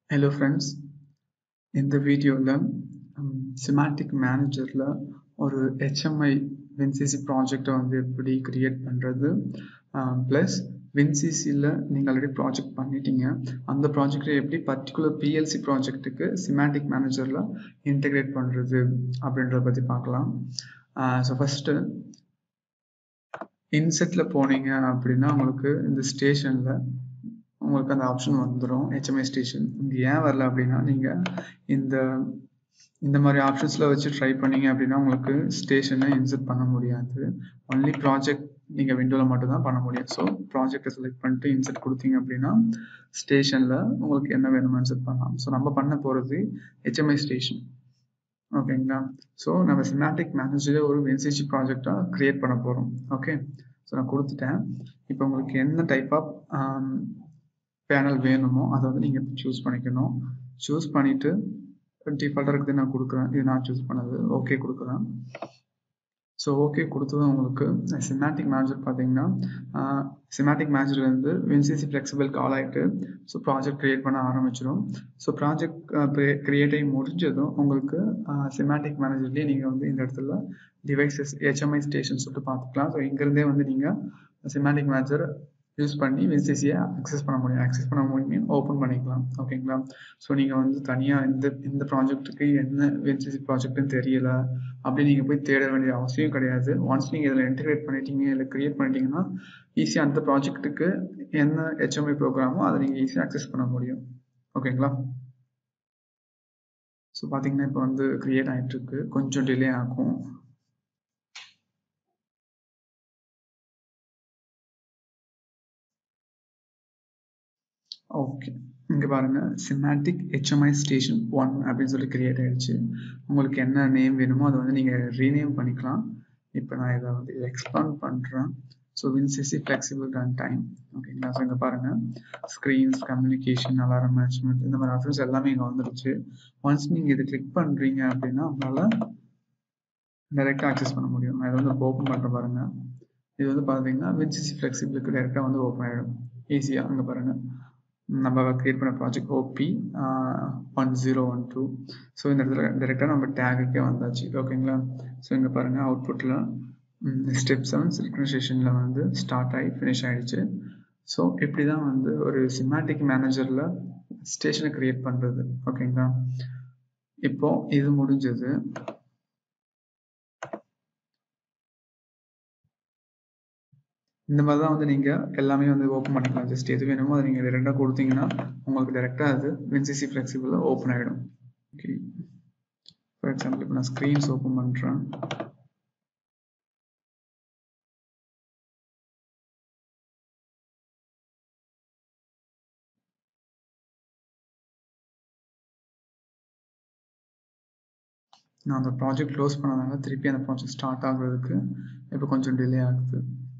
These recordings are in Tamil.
ஹலோ ஃப்ரெண்ட்ஸ் இந்த வீடியோவில் சிமாட்டிக் மேனேஜரில் ஒரு ஹெச்எம்ஐ வின்சிசி ப்ராஜெக்டை வந்து எப்படி கிரியேட் பண்ணுறது ப்ளஸ் வின்சிசியில் நீங்கள் ஆல்ரெடி ப்ராஜெக்ட் பண்ணிட்டீங்க அந்த ப்ராஜெக்டை எப்படி பர்டிகுலர் பிஎல்சி ப்ராஜெக்ட்டுக்கு சிமாட்டிக் மேனேஜரில் இன்டெகிரேட் பண்ணுறது அப்படின்றத பற்றி பார்க்கலாம் ஸோ ஃபஸ்ட்டு இன்செட்டில் போனீங்க அப்படின்னா உங்களுக்கு இந்த ஸ்டேஷனில் உங்களுக்கு அந்த ஆப்ஷன் வந்துடும் ஹெச்எம்ஐ ஸ்டேஷன் இங்கே ஏன் வரல அப்படின்னா நீங்கள் இந்த இந்த மாதிரி ஆப்ஷன்ஸில் வச்சு ட்ரை பண்ணீங்க அப்படின்னா உங்களுக்கு ஸ்டேஷனை இன்செர்ட் பண்ண முடியாது ஒன்லி ப்ராஜெக்ட் நீங்கள் விண்டோவில் மட்டும் தான் பண்ண முடியும் ஸோ ப்ராஜெக்டை செலக்ட் பண்ணிட்டு இன்செர்ட் கொடுத்தீங்க அப்படின்னா ஸ்டேஷனில் உங்களுக்கு என்ன வேணுமோ இன்செர்ட் பண்ணலாம் ஸோ நம்ம பண்ண போகிறது ஹெச்எம்ஐ ஸ்டேஷன் ஓகேங்களா ஸோ நம்ம சிமேட்டிக் மேனேஜர் ஒரு வென்சிசி ப்ராஜெக்டாக க்ரியேட் பண்ண போகிறோம் ஓகே ஸோ நான் கொடுத்துட்டேன் இப்போ உங்களுக்கு என்ன டைப் ஆஃப் பேனல் வேணுமோ அதை வந்து நீங்கள் சூஸ் பண்ணிக்கணும் சூஸ் பண்ணிவிட்டு டிஃபால்ட்டாக இருக்குது நான் கொடுக்குறேன் இது நான் சூஸ் பண்ணது ஓகே கொடுக்குறேன் ஸோ ஓகே கொடுத்ததும் உங்களுக்கு சிமேட்டிக் மேனேஜர் பார்த்தீங்கன்னா சிமேட்டிக் மேனேஜர் வந்து வின்சிசி ஃப்ளெக்சிபிள் கால் ஆகிட்டு ஸோ ப்ராஜெக்ட் க்ரியேட் பண்ண ஆரம்பிச்சிடும் ஸோ ப்ராஜெக்ட் க்ரியேட் ஆகி முடிஞ்சதும் உங்களுக்கு சிமேட்டிக் மேனேஜர்லேயே நீங்கள் வந்து இந்த இடத்துல டிவைசஸ் ஹெச்எம்ஐ ஸ்டேஷன் சொல்லிட்டு பார்த்துக்கலாம் ஸோ இங்கேருந்தே வந்து நீங்கள் சிமேட்டிக் மேனேஜர் யூஸ் பண்ணி வின்சிசியை அக்சஸ் பண்ண முடியும் அக்சஸ் பண்ண முடியும் ஓப்பன் பண்ணிக்கலாம் ஓகேங்களா ஸோ நீங்கள் வந்து தனியாக இந்த இந்த ப்ராஜெக்ட்டுக்கு என்ன வின்சிசி ப்ராஜெக்ட்னு தெரியல அப்படி நீங்கள் போய் தேட வேண்டிய அவசியம் கிடையாது ஒன்ஸ் நீங்கள் இதில் இன்டிகிரேட் பண்ணிட்டீங்க இல்லை க்ரியேட் பண்ணிட்டீங்கன்னா ஈஸியாக அந்த ப்ராஜெக்ட்டுக்கு என்ன ஹெச்எம்ஐ ப்ரோக்ராமோ அதை நீங்கள் ஈஸியாக அக்சஸ் பண்ண முடியும் ஓகேங்களா ஸோ பார்த்தீங்கன்னா இப்போ வந்து க்ரியேட் ஆகிட்டு இருக்கு கொஞ்சம் டிலே ஆகும் ஓகே இங்கே பாருங்க சிமேட்டிக் ஹெச்எம்ஐ ஸ்டேஷன் ஒன் அப்படின்னு சொல்லி கிரியேட் ஆயிடுச்சு உங்களுக்கு என்ன நேம் வேணுமோ அதை வந்து நீங்கள் ரீநேம் பண்ணிக்கலாம் இப்போ நான் இதை வந்து எக்ஸ்பாண்ட் பண்ணுறேன் so WinCC flexible run time ஓகேங்களா ஸோ இங்கே பாருங்கள் ஸ்க்ரீன்ஸ் கம்யூனிகேஷன் அலாரம் மேனேஜ்மெண்ட் இந்த மாதிரி ஆப்ஷன்ஸ் எல்லாமே இங்கே வந்துடுச்சு ஒன்ஸ் நீங்கள் இதை கிளிக் பண்ணுறீங்க அப்படின்னா உங்களால் டைரெக்டாக ஆக்சஸ் பண்ண முடியும் நான் இதை வந்து ஓப்பன் பண்ணுற பாருங்கள் இது வந்து பார்த்தீங்கன்னா வின்சிசி ஃப்ளெக்சிபிளுக்கு டைரெக்டாக வந்து ஓப்பன் ஆகிடும் ஈஸியாக அங்கே பாருங்கள் நம்ம கிரியேட் பண்ண project OP one zero one two so இந்த இடத்துல டேரெக்டாக நம்ம டேகுக்கே வந்தாச்சு ஓகேங்களா ஸோ இங்கே பாருங்கள் அவுட்புட்டில் ஸ்டெப் செவன் சில்கனைசேஷனில் வந்து ஸ்டார்ட் ஆகி ஃபினிஷ் ஆகிடுச்சு ஸோ இப்படி தான் வந்து ஒரு சிமாட்டிக் மேனேஜரில் ஸ்டேஷனை க்ரியேட் பண்ணுறது ஓகேங்களா இப்போ இது முடிஞ்சது இந்த மாதிரி தான் வந்து நீங்கள் எல்லாமே வந்து ஓப்பன் பண்ணிக்கலாம் ஜஸ்ட் எது வேணுமோ அதை நீங்கள் ரெண்டாக கொடுத்தீங்கன்னா உங்களுக்கு டேரெக்டாக அது வின்சிசி ஃப்ளெக்சிபிளாக ஓப்பன் ஆகிடும் ஓகே ஃபார் எக்ஸாம்பிள் இப்போ நான் ஸ்க்ரீன்ஸ் ஓப்பன் பண்ணுறேன் நான் அந்த ப்ராஜெக்ட் க்ளோஸ் பண்ணதால திருப்பி அந்த ப்ராஜெக்ட் ஸ்டார்ட் ஆகுறதுக்கு இப்போ கொஞ்சம் டிலே ஆகுது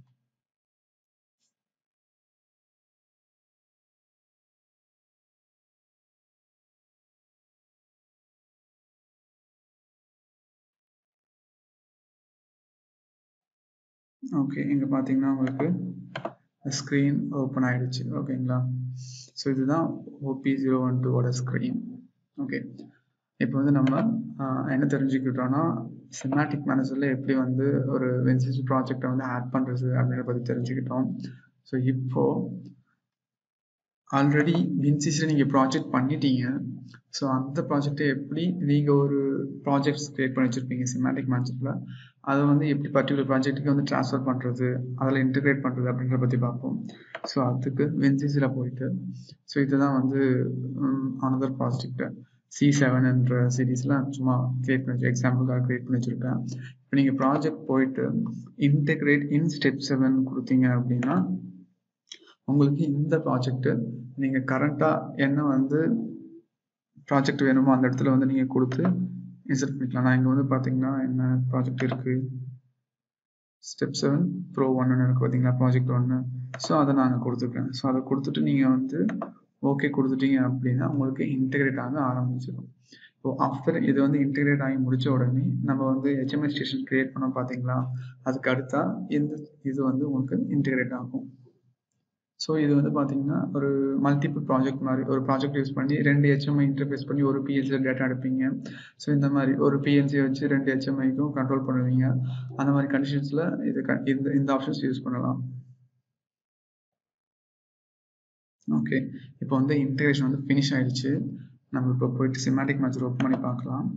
ஓகே இங்கே பார்த்தீங்கன்னா உங்களுக்கு ஸ்க்ரீன் ஓப்பன் ஆகிடுச்சு ஓகேங்களா ஸோ இதுதான் ஓபி ஜீரோ ஒன் டூவோட ஸ்க்ரீன் ஓகே இப்போ வந்து நம்ம என்ன தெரிஞ்சுக்கிட்டோம்னா சிமாட்டிக் மேனேஜரில் எப்படி வந்து ஒரு வென்சிசி ப்ராஜெக்டை வந்து ஆட் பண்ணுறது அப்படின்றத பற்றி தெரிஞ்சுக்கிட்டோம் ஸோ இப்போது ஆல்ரெடி வின்சிஸில் நீங்கள் ப்ராஜெக்ட் பண்ணிட்டீங்க ஸோ அந்த ப்ராஜெக்டை எப்படி நீங்கள் ஒரு ப்ராஜெக்ட்ஸ் க்ரியேட் பண்ணி வச்சுருப்பீங்க சிமாட்டிக் மேனேஜரில் அதை வந்து எப்படி பர்டிகுலர் ப்ராஜெக்ட்டுக்கு வந்து ட்ரான்ஸ்ஃபர் பண்ணுறது அதில் இன்டிகிரேட் பண்ணுறது அப்படின்றத பற்றி பார்ப்போம் ஸோ அதுக்கு வென்சிஸில் போயிட்டு ஸோ இதுதான் வந்து அனதர் ப்ராஜெக்ட் சி செவன் என்ற சீரீஸில் சும்மா கிரியேட் பண்ணி எக்ஸாம்பிளுக்காக கிரியேட் பண்ணி வச்சுருக்கேன் இப்போ நீங்கள் ப்ராஜெக்ட் போயிட்டு இன்டெகிரேட் இன் ஸ்டெப் செவன் கொடுத்தீங்க அப்படின்னா உங்களுக்கு இந்த ப்ராஜெக்ட்டு நீங்கள் கரண்ட்டாக என்ன வந்து ப்ராஜெக்ட் வேணுமோ அந்த இடத்துல வந்து நீங்கள் கொடுத்து இன்சர்ட் பண்ணிக்கலாம் நான் இங்கே வந்து பார்த்தீங்கன்னா என்ன ப்ராஜெக்ட் இருக்குது ஸ்டெப் செவன் ப்ரோ ஒன்னு இருக்குது பார்த்தீங்களா ப்ராஜெக்ட் ஒன்று ஸோ அதை நாங்கள் கொடுத்துருக்கேன் ஸோ அதை கொடுத்துட்டு நீங்கள் வந்து ஓகே கொடுத்துட்டீங்க அப்படின்னா உங்களுக்கு இன்டெகிரேட் ஆக ஆரம்பிச்சிடும் ஸோ ஆஃப்டர் இது வந்து இன்டெகிரேட் ஆகி முடிச்ச உடனே நம்ம வந்து ஹெச்எம்ஐ ஸ்டேஷன் கிரியேட் பண்ணோம் பார்த்தீங்களா அதுக்கு அடுத்தா இந்த இது வந்து உங்களுக்கு இன்டெகிரேட் ஆகும் ஸோ இது வந்து பார்த்தீங்கன்னா ஒரு மல்டிபிள் ப்ராஜெக்ட் மாதிரி ஒரு ப்ராஜெக்ட் யூஸ் பண்ணி ரெண்டு ஹெச்எம்ஐ இன்டர்ஃபேஸ் பண்ணி ஒரு பிஎல்சியில் டேட்டா எடுப்பீங்க ஸோ இந்த மாதிரி ஒரு பிஎல்சியை வச்சு ரெண்டு ஹெச்எம்ஐக்கும் கண்ட்ரோல் பண்ணுவீங்க அந்த மாதிரி கண்டிஷன்ஸில் இது க- இந்த இந்த ஆப்ஷன்ஸ் யூஸ் பண்ணலாம் ஓகே இப்போ வந்து இன்டகிரேஷன் வந்து ஃபினிஷ் ஆயிடுச்சு நம்ம இப்போ போயிட்டு சிமாட்டிக் மேட்ச் ஓப்பன் பண்ணி பார்க்கலாம்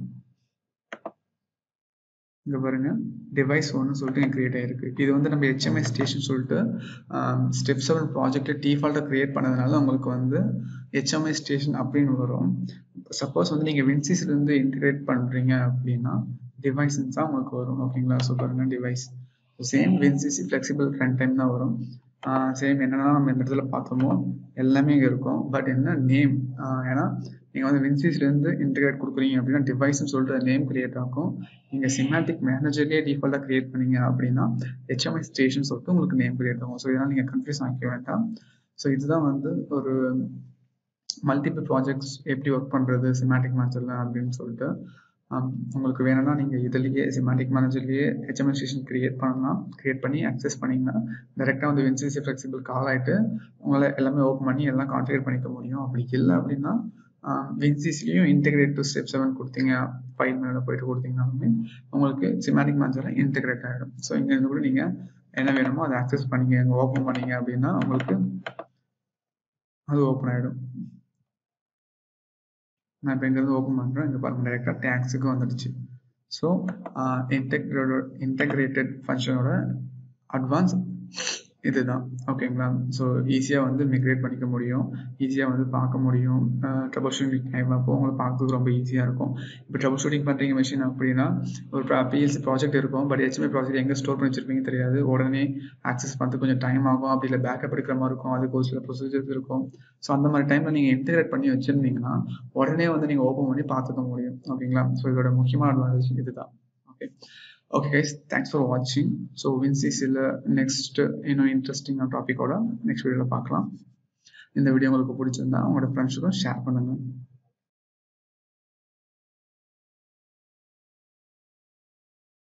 இங்க பாருங்க டிவைஸ் ஒன்னு சொல்லிட்டு கிரியேட் ஆயிருக்கு இது வந்து நம்ம HMI ஸ்டேஷன் சொல்லிட்டு ஸ்டெப் செவன் ப்ராஜெக்ட்ல டிஃபால்ட்டா கிரியேட் பண்ணதுனால உங்களுக்கு வந்து HMI ஸ்டேஷன் அப்படின்னு வரும் சப்போஸ் வந்து நீங்க வின்சிஸ்ல இருந்து இன்டிகிரேட் பண்றீங்க அப்படின்னா டிவைஸ் தான் உங்களுக்கு வரும் ஓகேங்களா ஸோ பாருங்க device same WinCC flexible run time தான் வரும் சேம் என்னென்ன நம்ம இந்த இடத்துல பார்த்தோமோ எல்லாமே இங்க இருக்கும் பட் என்ன நேம் ஏன்னா நீங்க வந்து வின்சிஸ்ல இருந்து இன்டிகிரேட் கொடுக்குறீங்க அப்படின்னா டிவைஸ்னு சொல்லிட்டு நேம் கிரியேட் ஆகும் நீங்க சிமாட்டிக் மேனேஜர்லேயே டிஃபால்ட்டா கிரியேட் பண்ணீங்க அப்படின்னா ஹெச்எம்ஐ ஸ்டேஷன் சொல்லிட்டு உங்களுக்கு நேம் கிரியேட் ஆகும் ஸோ இதெல்லாம் நீங்க கன்ஃபியூஸ் ஆகிக்க வேண்டாம் ஸோ இதுதான் வந்து ஒரு மல்டிபிள் ப்ராஜெக்ட்ஸ் எப்படி ஒர்க் பண்றது சிமாட்டிக் மேனேஜர்ல அப்படின்னு சொல்லிட்டு ஆம், உங்களுக்கு வேணும்னா நீங்க இதுலயே சிமாட்டிக் மேனேஜர்லயே ஹெச்எம்ஐ ஸ்டேஷன் கிரியேட் பண்ணலாம் கிரியேட் பண்ணி அக்சஸ் பண்ணீங்கன்னா டைரக்டா வந்து வின்சிசி ஃபிளெக்சிபிள் கால் ஆயிட்டு உங்களை எல்லாமே ஓப்பன் பண்ணி எல்லாம் கான்ஃபிகர் பண்ணிக்க முடியும் அப்படி இல்லை அப்படின்னா வின்சிஸ்லயும் இன்டெகிரேட் டு ஸ்டெப் செவன் கொடுத்தீங்க ஃபைல் மேல போயிட்டு கொடுத்தீங்கனாலுமே உங்களுக்கு சிமாட்டிக் மேனேஜர்ல இன்டெகிரேட் ஆகிடும் ஸோ இங்க இருந்து கூட நீங்க என்ன வேணுமோ அதை அக்சஸ் பண்ணீங்க ஓப்பன் பண்ணீங்க அப்படின்னா உங்களுக்கு அது ஓப்பன் ஆயிடும் நான் இப்போ இங்கேருந்து ஓப்பன் பண்ணுறேன் இங்கே பாருங்க டேரெக்டாக டேக்ஸுக்கு வந்துடுச்சு ஸோ இன்டெகிரேட்டட் இன்டெகிரேட்டட் ஃபங்க்ஷனோட அட்வான்ஸ் இதுதான் ஓகேங்களா ஸோ ஈஸியாக வந்து மிக்ரேட் பண்ணிக்க முடியும் ஈஸியாக வந்து பார்க்க முடியும் ட்ரபிள் ஷூட்டிங் டைம் அப்போ உங்களுக்கு பார்க்கறதுக்கு ரொம்ப ஈஸியாக இருக்கும் இப்போ ட்ரபிள் ஷூட்டிங் பண்ணுறீங்க மிஷின் அப்படின்னா ஒரு பிஎல்சி ப்ராஜெக்ட் இருக்கும் பட் ஹெச்எம்ஐ ப்ராஜெக்ட் எங்கே ஸ்டோர் பண்ணி வச்சிருப்பீங்க தெரியாது உடனே ஆக்சஸ் பண்ணுறது கொஞ்சம் டைம் ஆகும் அப்படி இல்லை பேக்கப் எடுக்கிற மாதிரி இருக்கும் அதுக்கு ஒரு சில ப்ரொசீஜர்ஸ் இருக்கும் ஸோ அந்த மாதிரி டைமில் நீங்கள் இன்டெகிரேட் பண்ணி வச்சிருந்தீங்கன்னா உடனே வந்து நீங்கள் ஓப்பன் பண்ணி பார்த்துக்க முடியும் ஓகேங்களா ஸோ இதோட முக்கியமான அட்வான்டேஜ் இதுதான் okay okay guys thanks for வாட்சிங் ஸோ வின்சிஸில் நெக்ஸ்ட் இன்னும் இன்ட்ரெஸ்டிங்கான டாப்பிக்கோட நெக்ஸ்ட் வீடியோவில் பார்க்கலாம் இந்த வீடியோ உங்களுக்கு பிடிச்சிருந்தா உங்களோட ஃப்ரெண்ட்ஸுக்கும் ஷேர் பண்ணுங்கள்